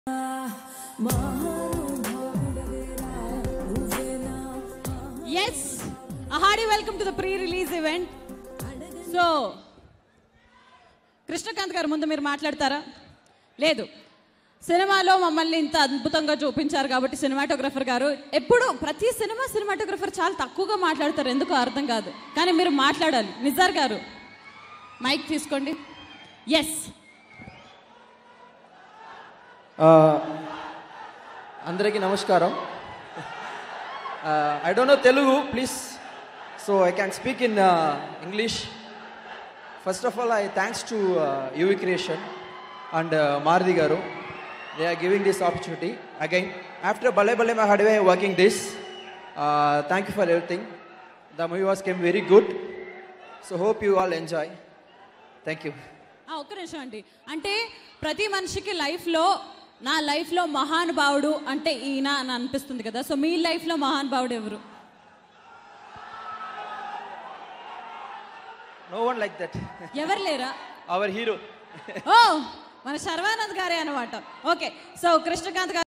yes hearty welcome to the pre release event so Krishnakanth గారు ముందు మీరు మాట్లాడతారా లేదు సినిమాలో మమ్మల్ని ఇంత అద్భుతంగా చూపించారు కాబట్టి సినిమాటోగ్రఫర్ గారు ఎప్పుడు ప్రతి సినిమా సినిమాటోగ్రఫర్ చాలా తక్కువగా మాట్లాడతారు ఎందుకో అర్థం కాదు కానీ మీరు మాట్లాడాలి నిజార్ గారు మైక్ తీసుకోండి ఎస్ ఆ, అందరికీ నమస్కారం I don't know Telugu please so I can speak in English first of all I thanks to UV creation and Maruthi గారు they are giving this opportunity again after Bhale Bhale my had way working this thank you for everything the movie was came very good so hope you all enjoy thank you ఆ, ఒక్క నిమిషం అండి అంటే ప్రతి మనిషికి లైఫ్లో నా లైఫ్లో మహానుభావుడు అంటే ఈయన అని అనిపిస్తుంది కదా సో మీ లైఫ్లో మహానుభావుడు ఎవరు నో వన్ లైక్ దట్ ఎవరు లేరా అవర్ హీరో ఓ మన శర్వానంద్ గారే అనమాట ఓకే సో కృష్ణకాంత్ గారు